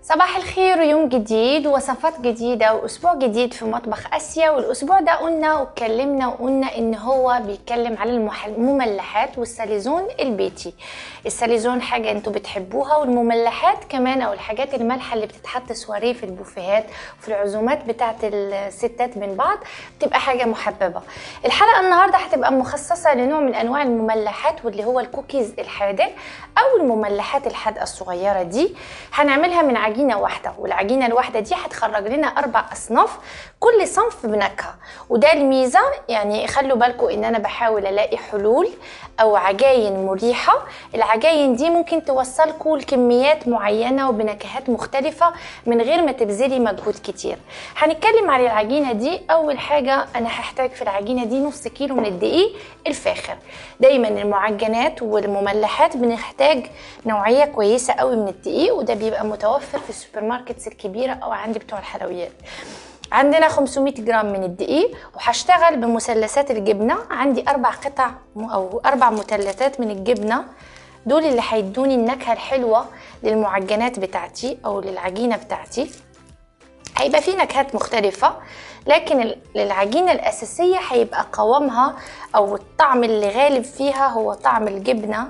صباح الخير ويوم جديد ووصفات جديدة وأسبوع جديد في مطبخ آسيا والأسبوع ده قلنا واتكلمنا وقلنا إن هو بيتكلم على المح- المملحات والساليزون البيتي الساليزون حاجة انتوا بتحبوها والمملحات كمان أو الحاجات المالحة اللي بتتحط سواريه في البوفيهات وفي العزومات بتاعت الستات من بعض بتبقى حاجة محببة الحلقة النهاردة هتبقى مخصصة لنوع من أنواع المملحات واللي هو الكوكيز الحادق أو المملحات الحادقة الصغيرة دي هنعملها من عجينة واحدة والعجينة الواحدة دي هتخرج لنا أربع أصناف كل صنف بنكهة وده الميزة يعني خلوا بالكم إن أنا بحاول ألاقي حلول أو عجاين مريحة العجاين دي ممكن توصلكوا لكميات معينة وبنكهات مختلفة من غير ما تبذلي مجهود كتير هنتكلم عن العجينة دي أول حاجة أنا هحتاج في العجينة دي نص كيلو من الدقيق الفاخر دايما المعجنات والمملحات بنحتاج نوعية كويسة قوي من الدقيق وده بيبقى متوفر في السوبر ماركتس الكبيرة أو عند بتوع الحلويات عندنا 500 جرام من الدقيق وهشتغل بمثلثات الجبنة عندي أربع قطع م- أو أربع مثلثات من الجبنة دول اللي هيدوني النكهة الحلوة للمعجنات بتاعتي أو للعجينة بتاعتي هيبقى في نكهات مختلفة لكن ال- العجينة الأساسية هيبقى قوامها أو الطعم اللي غالب فيها هو طعم الجبنة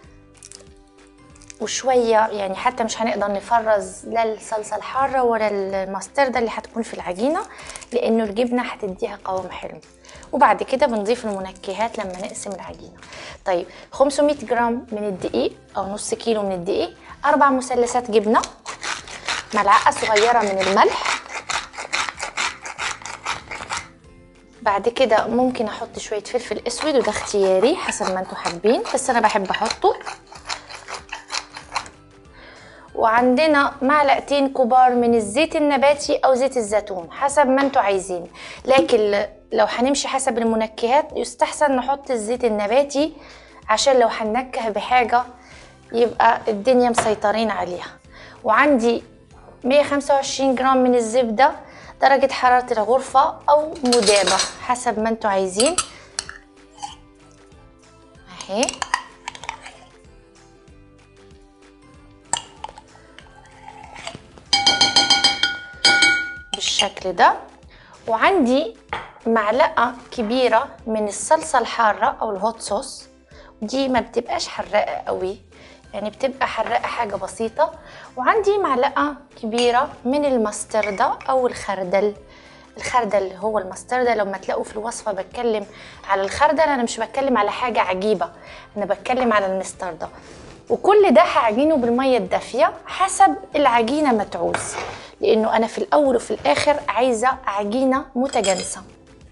وشوية يعني حتى مش هنقدر نفرز لا الصلصة الحارة ولا الماستردة اللي هتكون في العجينة لأنه الجبنة هتديها قوام حلو وبعد كده بنضيف المنكهات لما نقسم العجينة طيب 500 جرام من الدقيق أو نص كيلو من الدقيق أربع مثلثات جبنة ملعقة صغيرة من الملح بعد كده ممكن احط شويه فلفل اسود وده اختياري حسب ما انتوا حابين بس انا بحب احطه وعندنا معلقتين كبار من الزيت النباتي او زيت الزيتون حسب ما انتوا عايزين لكن لو هنمشي حسب المنكهات يستحسن نحط الزيت النباتي عشان لو هننكه بحاجه يبقى الدنيا مسيطرين عليها وعندي 125 جرام من الزبده درجة حرارة الغرفة أو مذابة حسب ما انتوا عايزين اهي بالشكل ده وعندي معلقة كبيرة من الصلصة الحارة أو الهوت صوص دي ما بتبقاش حراقة قوي يعني بتبقى حراقة حاجة بسيطة وعندي معلقة كبيرة من المستردة أو الخردل الخردل هو المستردة لما تلاقوا في الوصفة بتكلم على الخردل أنا مش بتكلم على حاجة عجيبة أنا بتكلم على المستردة وكل ده هعجنه بالمية الدافية حسب العجينة ما تعوز لأنه أنا في الأول وفي الآخر عايزة عجينة متجانسة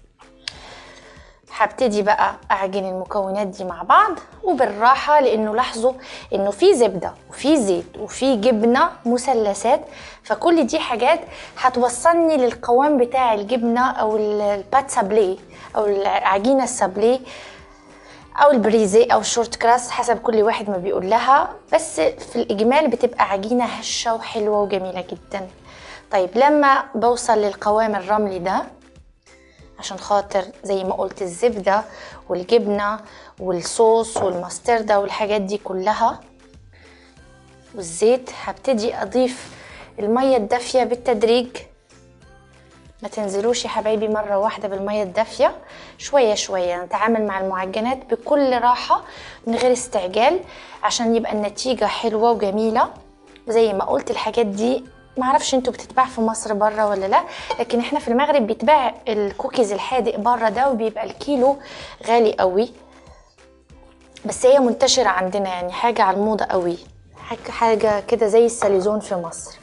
هبتدي بقى اعجن المكونات دي مع بعض وبالراحه لانه لاحظوا انه في زبده وفي زيت وفي جبنه مثلثات فكل دي حاجات هتوصلني للقوام بتاع الجبنه او ال- البات سابليه او العجينه السابليه او البريزي او الشورت كراس حسب كل واحد ما بيقول لها بس في الاجمال بتبقى عجينه هشه وحلوه وجميله جدا طيب لما بوصل للقوام الرملي ده عشان خاطر زي ما قلت الزبدة والجبنة والصوص والمستردة والحاجات دي كلها والزيت هبتدي أضيف المية الدافية بالتدريج ما تنزلوش يا حبايبي مرة واحدة بالمية الدافية شوية شوية نتعامل مع المعجنات بكل راحة من غير استعجال عشان يبقى النتيجة حلوة وجميلة زي ما قلت الحاجات دي معرفش انتوا بتتباع في مصر بره ولا لا لكن احنا في المغرب بيتباع الكوكيز الحادق بره ده وبيبقى الكيلو غالي قوي بس هي منتشرة عندنا يعني حاجة على الموضة قوي حاجة- حاجة كده زي الساليزون في مصر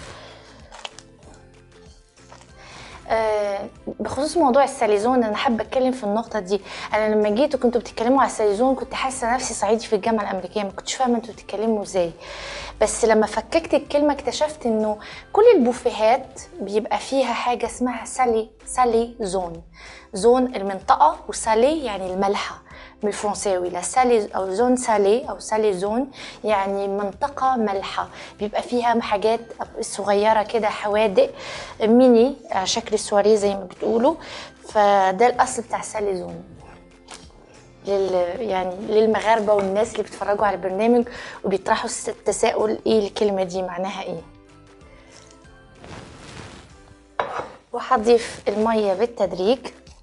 آه، بخصوص موضوع الساليزون انا حابه اتكلم في النقطه دي انا لما جيت وكنتوا بتتكلموا على الساليزون كنت حاسه نفسي صعيدي في الجامعه الامريكيه ما كنتش فاهمه انتوا بتتكلموا ازاي بس لما فككت الكلمه اكتشفت انه كل البوفيهات بيبقى فيها حاجه اسمها سالي سالي زون زون المنطقه وسالي يعني الملحه بالفرنساوي لا سالي او زون سالي او سالي زون يعني منطقه مالحه بيبقى فيها حاجات صغيره كده حوادق ميني على شكل السواريه زي ما بتقولوا فده الاصل بتاع سالي زون لل يعني للمغاربه والناس اللي بيتفرجوا على البرنامج وبيطرحوا التساؤل ايه الكلمه دي معناها ايه وهضيف المية بالتدريج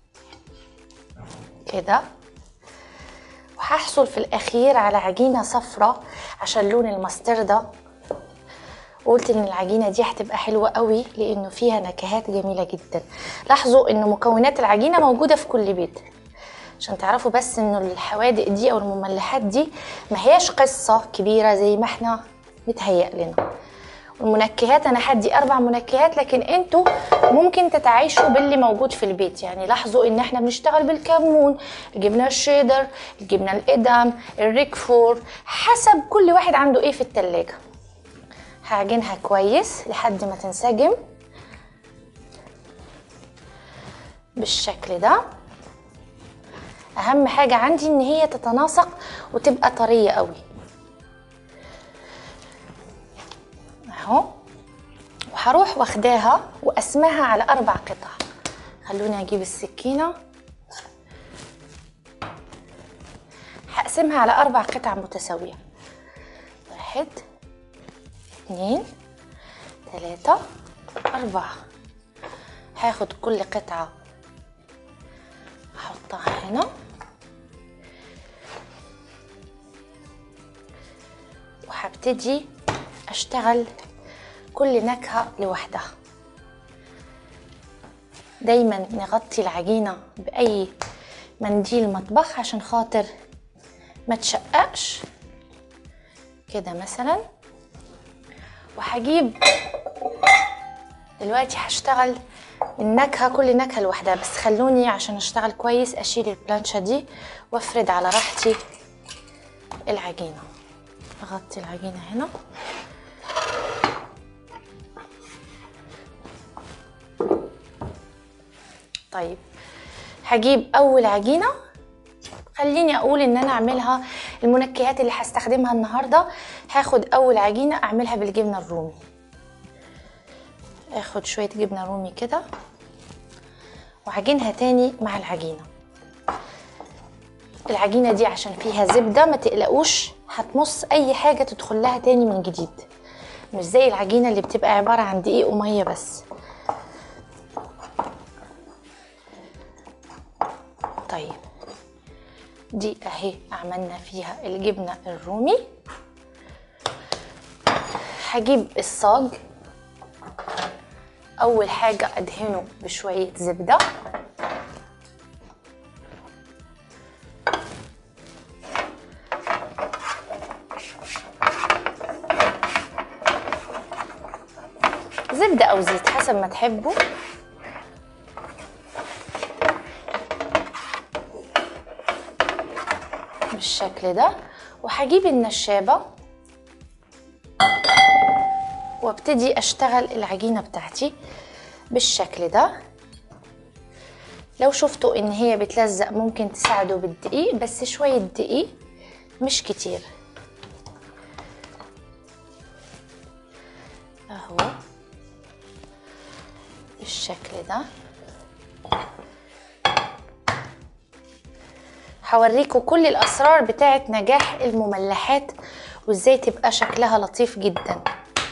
كده وهحصل في الاخير على عجينة صفرة عشان لون المستردة وقلت ان العجينه دي هتبقى حلوه قوي لانه فيها نكهات جميله جدا لاحظوا ان مكونات العجينه موجوده في كل بيت عشان تعرفوا بس انه الحوادق دي او المملحات دي ما هياش قصه كبيره زي ما احنا متهيأ لنا والمنكهات انا هدي اربع منكهات لكن انتوا ممكن تتعايشوا باللي موجود في البيت يعني لاحظوا ان احنا بنشتغل بالكمون الجبنه الشيدر الجبنه القدم الريكفور حسب كل واحد عنده ايه في التلاجة هعجنها كويس لحد ما تنسجم بالشكل ده اهم حاجه عندي ان هي تتناسق وتبقى طريه قوي اهو وهروح واخداها وقسمها على اربع قطع خلوني اجيب السكينه هقسمها على اربع قطع متساويه واحد اتنين تلاتة أربعة هاخد كل قطعة احطها هنا وهبتدي اشتغل كل نكهة لوحدها دايما نغطي العجينة بأي منديل مطبخ عشان خاطر ما تشققش كده مثلا وهجيب دلوقتي هشتغل النكهة كل نكهة لوحدها بس خلوني عشان اشتغل كويس اشيل البلانشة دي وافرد على راحتي العجينة اغطي العجينة هنا طيب هجيب اول عجينة خليني اقول ان انا اعملها المنكهات اللي هستخدمها النهارده هاخد اول عجينه اعملها بالجبنه الرومي اخد شويه جبنه رومي كده وعجنها تاني مع العجينه العجينه دي عشان فيها زبده ما تقلقوش هتمص اي حاجه تدخل لها تاني من جديد مش زي العجينه اللي بتبقى عباره عن دقيق وميه بس طيب دي اهي عملنا فيها الجبنة الرومي هجيب الصاج اول حاجة ادهنه بشوية زبدة زبدة او زيت حسب ما تحبوا بالشكل ده وهجيب النشابة وابتدي اشتغل العجينة بتاعتي بالشكل ده لو شفتوا ان هي بتلزق ممكن تساعدوا بالدقيق بس شوية دقيق مش كتير اهو بالشكل ده هوريكم كل الاسرار بتاعه نجاح المملحات وازاي تبقى شكلها لطيف جدا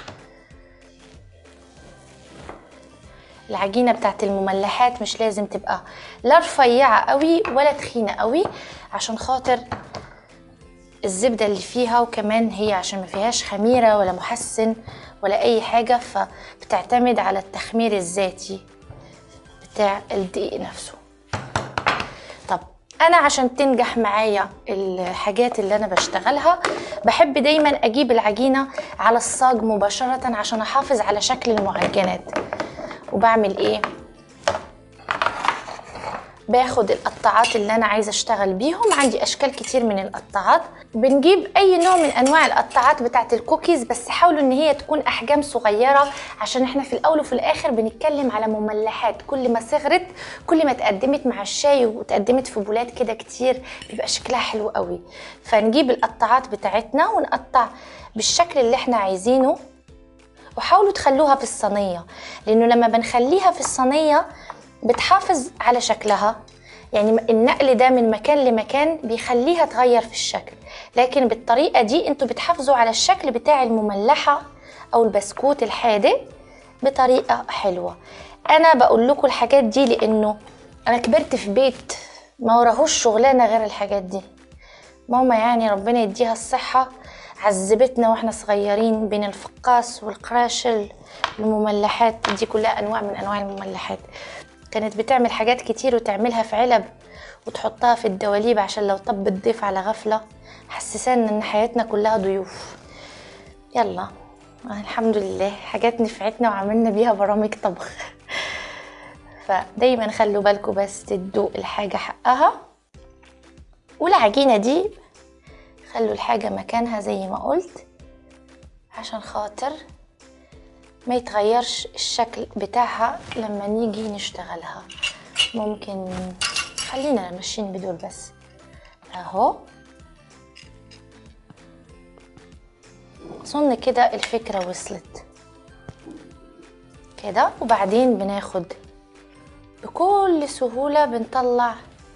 العجينه بتاعت المملحات مش لازم تبقى لا رفيعه قوي ولا تخينه قوي عشان خاطر الزبده اللي فيها وكمان هي عشان ما فيهاش خميره ولا محسن ولا اي حاجه فبتعتمد على التخمير الذاتي بتاع الدقيق نفسه طب انا عشان تنجح معايا الحاجات اللي انا بشتغلها بحب دايما اجيب العجينه على الصاج مباشره عشان احافظ على شكل المعجنات وبعمل ايه باخد القطاعات اللي انا عايزه اشتغل بيهم عندي اشكال كتير من القطاعات بنجيب اي نوع من انواع القطاعات بتاعه الكوكيز بس حاولوا ان هي تكون احجام صغيره عشان احنا في الاول وفي الاخر بنتكلم على مملحات كل ما صغرت كل ما اتقدمت مع الشاي واتقدمت في بولات كده كتير بيبقى شكلها حلو قوي فنجيب القطاعات بتاعتنا ونقطع بالشكل اللي احنا عايزينه وحاولوا تخلوها في الصينيه لانه لما بنخليها في الصينيه بتحافظ على شكلها يعني النقل ده من مكان لمكان بيخليها تغير في الشكل لكن بالطريقة دي انتوا بتحافظوا على الشكل بتاع المملحة او البسكوت الحادق بطريقه حلوه انا بقول لكم الحاجات دي لانه انا كبرت في بيت ما وراهوش شغلانه غير الحاجات دي ماما يعني ربنا يديها الصحه عذبتنا واحنا صغيرين بين الفقاس والقراشل المملحات دي كلها انواع من انواع المملحات كانت بتعمل حاجات كتير وتعملها في علب وتحطها في الدواليب عشان لو طب الضيف على غفله حسسان ان حياتنا كلها ضيوف يلا الحمد لله حاجات نفعتنا وعملنا بيها برامج طبخ فدايما خلوا بالكم بس تدوا الحاجة حقها والعجينة دي خلوا الحاجة مكانها زي ما قلت عشان خاطر ما يتغيرش الشكل بتاعها لما نيجي نشتغلها ممكن خلينا ماشيين بدول بس اهو اظن كده الفكرة وصلت كده وبعدين بناخد بكل سهولة بنطلع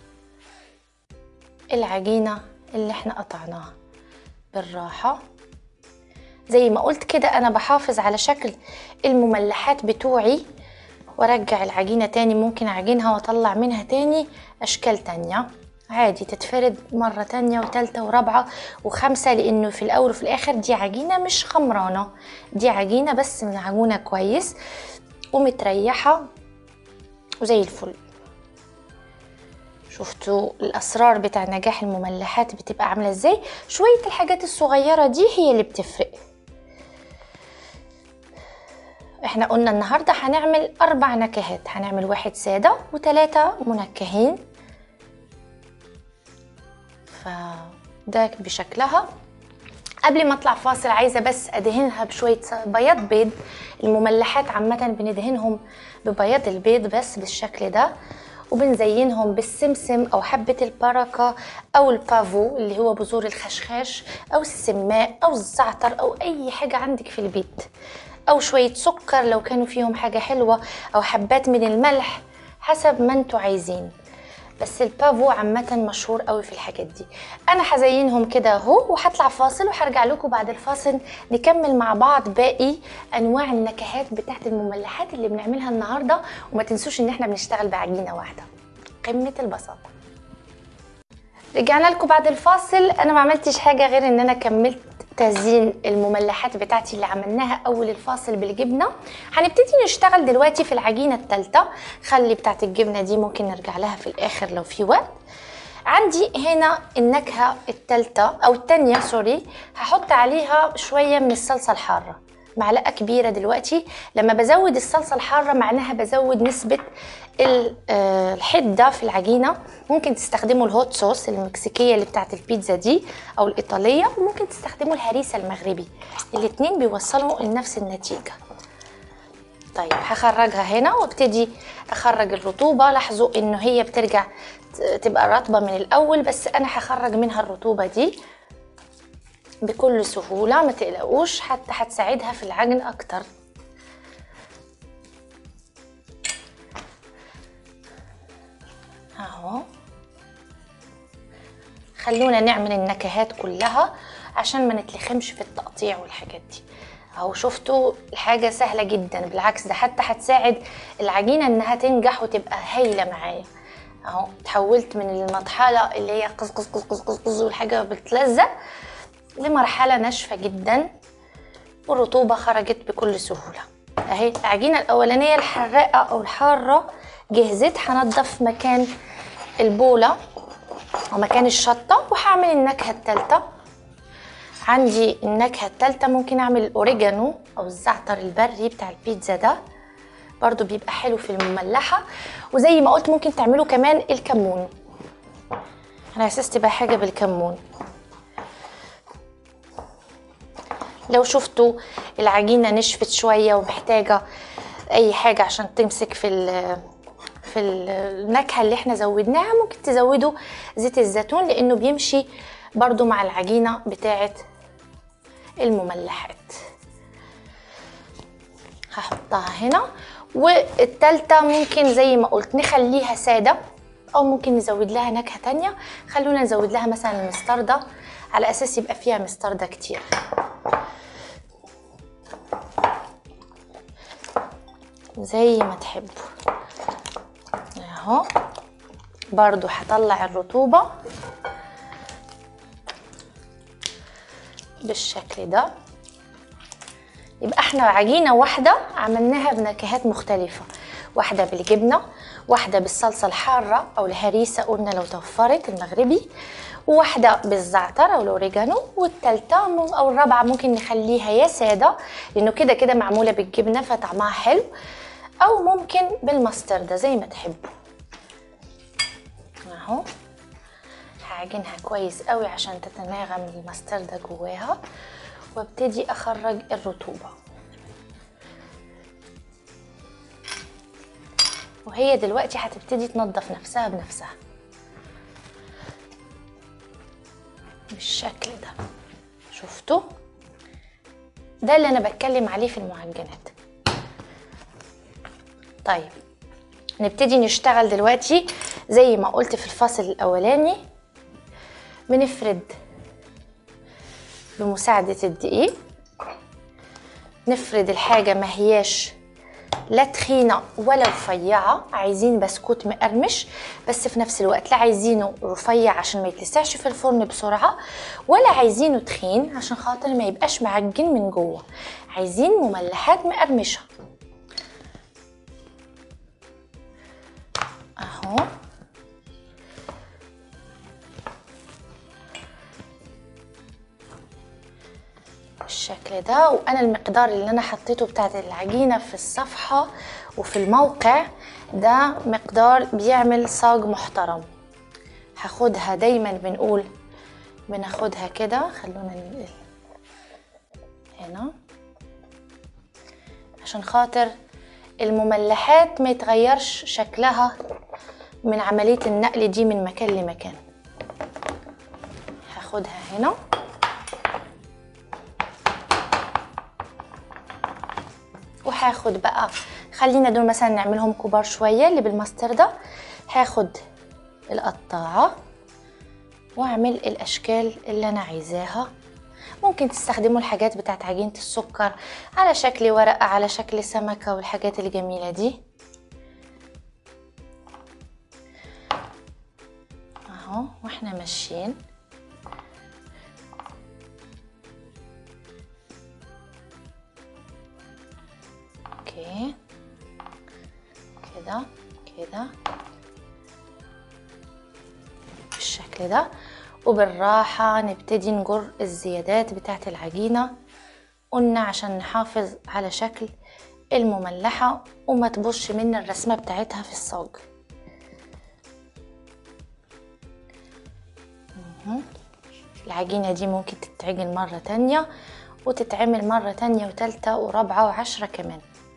العجينة اللي احنا قطعناها بالراحة زي ما قلت كده انا بحافظ على شكل المملحات بتوعي وارجع العجينة تاني ممكن اعجنها واطلع منها تاني اشكال تانية عادي تتفرد مرة تانية وتالتة ورابعة وخمسة لأنه في الأول وفي الآخر دي عجينة مش خمرانة دي عجينة بس من عجونة كويس ومتريحة وزي الفل شفتوا الأسرار بتاع نجاح المملحات بتبقى عاملة ازاي شوية الحاجات الصغيرة دي هي اللي بتفرق احنا قلنا النهاردة هنعمل أربع نكهات هنعمل واحد سادة وتلاتة منكهين فده بشكلها قبل ما اطلع فاصل عايزه بس ادهنها بشويه بياض بيض المملحات عامه بندهنهم ببياض البيض بس بالشكل ده وبنزينهم بالسمسم او حبه البركه او البافو اللي هو بذور الخشخاش او السماء او الزعتر او اي حاجه عندك في البيت او شويه سكر لو كانوا فيهم حاجه حلوه او حبات من الملح حسب ما انتوا عايزين بس البافو عامة مشهور قوي في الحاجات دي انا هزينهم كده اهو وهطلع فاصل وهرجع لكم بعد الفاصل نكمل مع بعض باقي انواع النكهات بتاعت المملحات اللي بنعملها النهارده وما تنسوش ان احنا بنشتغل بعجينة واحدة قمة البساطة رجعنا لكم بعد الفاصل انا ما عملتش حاجة غير ان انا كملت تزيين المملحات بتاعتي اللي عملناها اول الفاصل بالجبنه هنبتدي نشتغل دلوقتي في العجينه الثالثه خلي بتاعت الجبنه دي ممكن نرجع لها في الاخر لو في وقت عندي هنا النكهه الثالثه او الثانيه سوري هحط عليها شويه من الصلصه الحاره معلقه كبيره دلوقتي لما بزود الصلصه الحاره معناها بزود نسبه الحده في العجينه ممكن تستخدموا الهوت صوص المكسيكيه اللي بتاعت البيتزا دي او الايطاليه وممكن تستخدموا الهريسه المغربي الاتنين بيوصلوا لنفس النتيجه طيب هخرجها هنا وابتدي اخرج الرطوبه لاحظوا انه هي بترجع تبقى رطبه من الاول بس انا هخرج منها الرطوبه دي بكل سهولة ما تقلقوش حتى هتساعدها في العجن أكتر أهو خلونا نعمل النكهات كلها عشان ما نتلخمش في التقطيع والحاجات دي اهو شفتوا الحاجة سهلة جدا بالعكس ده حتى هتساعد العجينة انها تنجح وتبقى هايلة معايا اهو تحولت من المرحلة اللي هي قز قز قز قز قز, قز والحاجة بتلزق لمرحلة ناشفة جدا والرطوبة خرجت بكل سهولة اهي العجينة الأولانية الحراقة أو الحارة جهزت هنضف مكان البولة ومكان الشطة وهعمل النكهة التالتة عندي النكهة التالتة ممكن أعمل الأوريجانو أو الزعتر البري بتاع البيتزا ده برضو بيبقى حلو في المملحة وزي ما قلت ممكن تعملوا كمان الكمون أنا أساس تبقى حاجة بالكمون لو شفتوا العجينه نشفت شويه ومحتاجه اي حاجه عشان تمسك في في النكهه اللي احنا زودناها ممكن تزودوا زيت الزيتون لانه بيمشي برضو مع العجينه بتاعه المملحات هحطها هنا والتالتة ممكن زي ما قلت نخليها سادة او ممكن نزود لها نكهة تانية خلونا نزود لها مثلا المستردة على اساس يبقى فيها مستردة كتير زي ما تحبوا اهو برضو هطلع الرطوبة بالشكل ده يبقى احنا عجينة واحدة عملناها بنكهات مختلفة واحدة بالجبنة واحدة بالصلصة الحارة أو الهريسة قلنا لو توفرت المغربي وواحدة بالزعتر أو الأوريجانو والتالتة أو الرابعة ممكن نخليها يا سادة لأنه كده كده معمولة بالجبنة فطعمها حلو أو ممكن بالمستردة زي ما تحبوا اهو هعجنها كويس قوي عشان تتناغم المستردة جواها وابتدي اخرج الرطوبة وهي دلوقتي هتبتدي تنظف نفسها بنفسها بالشكل ده شفتوا ده اللي انا بتكلم عليه في المعجنات طيب نبتدي نشتغل دلوقتي زي ما قلت في الفصل الاولاني بنفرد بمساعدة الدقيق نفرد الحاجة ما هياش لا تخينة ولا رفيعة عايزين بسكوت مقرمش بس في نفس الوقت لا عايزينه رفيع عشان ما يتلسعش في الفرن بسرعة ولا عايزينه تخين عشان خاطر ما يبقاش معجن من جوه عايزين مملحات مقرمشة اهو بالشكل ده وانا المقدار اللي انا حطيته بتاعت العجينه في الصفحه وفي الموقع ده مقدار بيعمل صاج محترم هاخدها دايما بنقول بناخدها كده خلونا ننقل هنا عشان خاطر المملحات ما يتغيرش شكلها من عملية النقل دي من مكان لمكان هاخدها هنا وهاخد بقى خلينا دول مثلا نعملهم كبار شوية اللي بالمستردة هاخد القطاعة واعمل الاشكال اللي انا عايزاها ممكن تستخدموا الحاجات بتاعت عجينة السكر على شكل ورقة على شكل سمكة والحاجات الجميلة دي اهو واحنا ماشيين اوكي كده كده بالشكل ده وبالراحة نبتدي نجر الزيادات بتاعة العجينة قلنا عشان نحافظ على شكل المملحة وما تبصش من الرسمة بتاعتها في الصاج مهم. العجينة دي ممكن تتعجن مرة تانية وتتعمل مرة تانية وتالتة ورابعة وعشرة كمان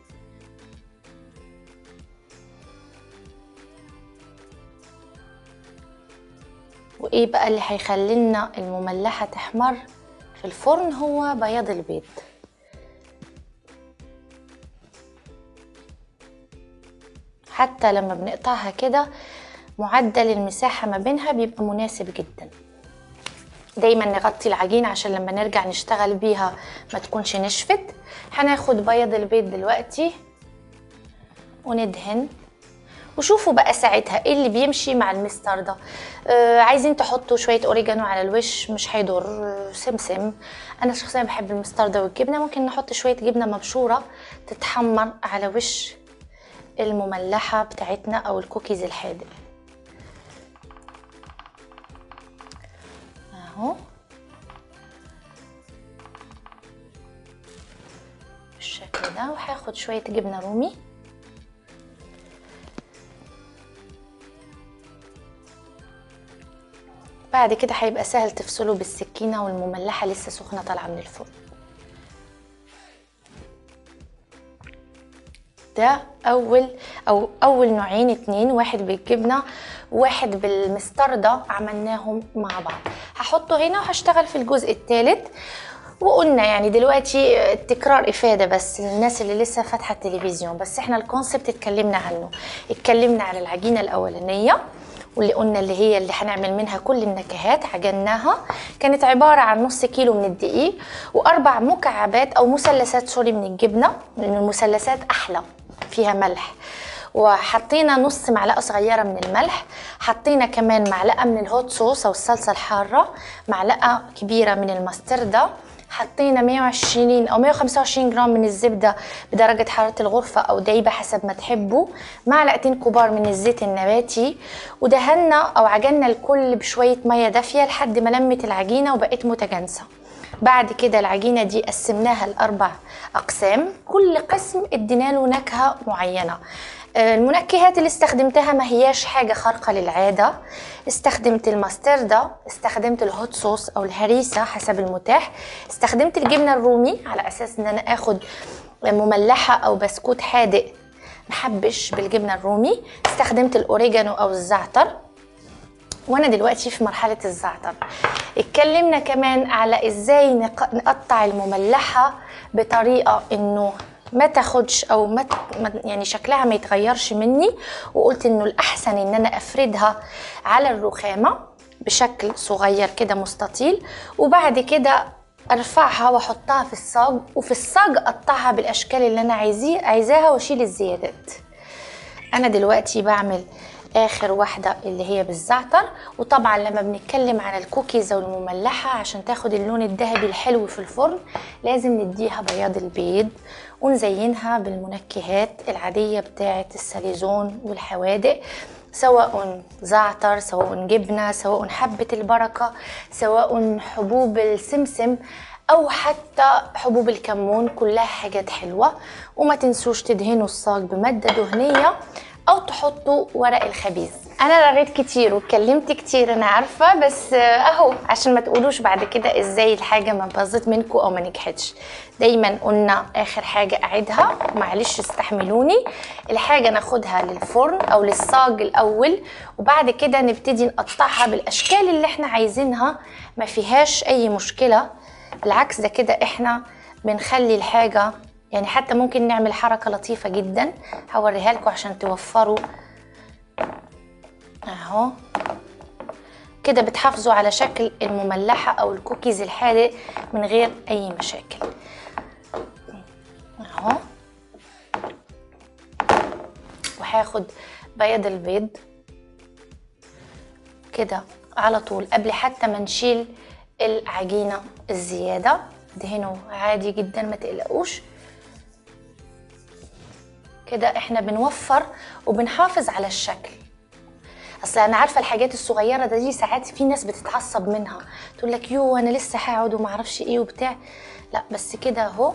وايه بقى اللي هيخلينا المملحة تحمر في الفرن هو بياض البيض حتى لما بنقطعها كده معدل المساحة ما بينها بيبقى مناسب جدا دايما نغطي العجينة عشان لما نرجع نشتغل بيها ما تكونش نشفت هناخد بياض البيض دلوقتي وندهن وشوفوا بقى ساعتها ايه اللي بيمشي مع المستردة آه عايزين تحطوا شوية اوريجانو على الوش مش هيضر آه، سمسم انا شخصيا بحب المستردة والجبنة ممكن نحط شوية جبنة مبشورة تتحمر على وش المملحة بتاعتنا او الكوكيز الحادق اهو بالشكل ده وهاخد شوية جبنة رومي بعد كده هيبقى سهل تفصله بالسكينة والمملحة لسه سخنة طالعة من الفرن ده اول او اول نوعين اتنين واحد بالجبنه واحد بالمستردة عملناهم مع بعض هحطه هنا وهشتغل في الجزء الثالث وقلنا يعني دلوقتي التكرار افاده بس للناس اللي لسه فاتحه التلفزيون بس احنا الكونسبت اتكلمنا عنه اتكلمنا على العجينه الاولانيه واللي قلنا اللي هي اللي هنعمل منها كل النكهات عجناها كانت عبارة عن نص كيلو من الدقيق وأربع مكعبات أو مثلثات سوري من الجبنة لأن المثلثات أحلى فيها ملح وحطينا نص معلقه صغيره من الملح حطينا كمان معلقه من الهوت صوص او الصلصه الحاره معلقه كبيره من المستردة حطينا 120 او 125 جرام من الزبده بدرجه حراره الغرفه او دايبه حسب ما تحبوا معلقتين كبار من الزيت النباتي ودهنا او عجنا الكل بشويه ميه دافيه لحد ما لمت العجينه وبقت متجانسه بعد كده العجينه دي قسمناها لاربع اقسام كل قسم ادينا له نكهه معينه المنكهات اللي استخدمتها ما هياش حاجة خارقة للعادة استخدمت الماستردة استخدمت الهوت صوص أو الهريسة حسب المتاح استخدمت الجبنة الرومي على أساس إن أنا أخد مملحة أو بسكوت حادق محبش بالجبنة الرومي استخدمت الأوريجانو أو الزعتر وانا دلوقتي في مرحله الزعتر اتكلمنا كمان على ازاي نقطع المملحه بطريقه انه ما تاخدش او ما يعني شكلها ما يتغيرش مني وقلت انه الاحسن ان انا افردها على الرخامه بشكل صغير كده مستطيل وبعد كده ارفعها واحطها في الصاج وفي الصاج اقطعها بالاشكال اللي انا عايزيه عايزاها واشيل الزيادات انا دلوقتي بعمل اخر واحده اللي هي بالزعتر وطبعا لما بنتكلم عن الكوكيز او المملحه عشان تاخد اللون الذهبي الحلو في الفرن لازم نديها بياض البيض ونزينها بالمنكهات العاديه بتاعه الساليزون والحوادق سواء زعتر سواء جبنه سواء حبه البركه سواء حبوب السمسم او حتى حبوب الكمون كلها حاجات حلوه وما تنسوش تدهنوا الصاج بماده دهنيه او تحطوا ورق الخبيز انا رغيت كتير واتكلمت كتير انا عارفه بس اهو عشان ما تقولوش بعد كده ازاي الحاجه ما باظت منكم او ما نجحتش دايما قلنا اخر حاجه اعيدها معلش استحملوني الحاجه ناخدها للفرن او للصاج الاول وبعد كده نبتدي نقطعها بالاشكال اللي احنا عايزينها ما فيهاش اي مشكله بالعكس ده كده احنا بنخلي الحاجه يعني حتى ممكن نعمل حركة لطيفة جدا هوريها لكم عشان توفروا اهو كده بتحافظوا على شكل المملحة او الكوكيز الحادق من غير اي مشاكل اهو وهاخد بياض البيض كده على طول قبل حتى ما نشيل العجينة الزيادة دهنه عادي جدا ما تقلقوش كده احنا بنوفر وبنحافظ على الشكل اصل انا عارفه الحاجات الصغيره ده دي ساعات في ناس بتتعصب منها تقول لك يو انا لسه هقعد وما اعرفش ايه وبتاع لا بس كده اهو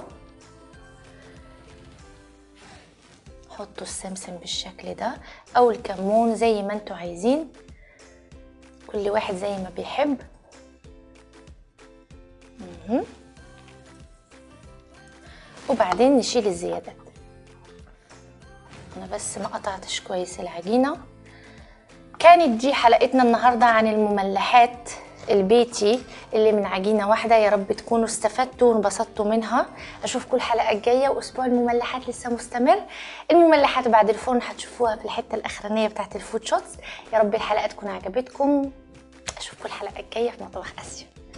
حطوا السمسم بالشكل ده او الكمون زي ما انتوا عايزين كل واحد زي ما بيحب وبعدين نشيل الزيادات انا بس ما قطعتش كويس العجينه كانت دي حلقتنا النهارده عن المملحات البيتي اللي من عجينه واحده يا رب تكونوا استفدتوا وانبسطتوا منها اشوفكم الحلقه الجايه واسبوع المملحات لسه مستمر المملحات بعد الفرن هتشوفوها في الحته الاخرانيه بتاعت الفود شوتس يا رب الحلقه تكون عجبتكم اشوفكم الحلقه الجايه في مطبخ اسيا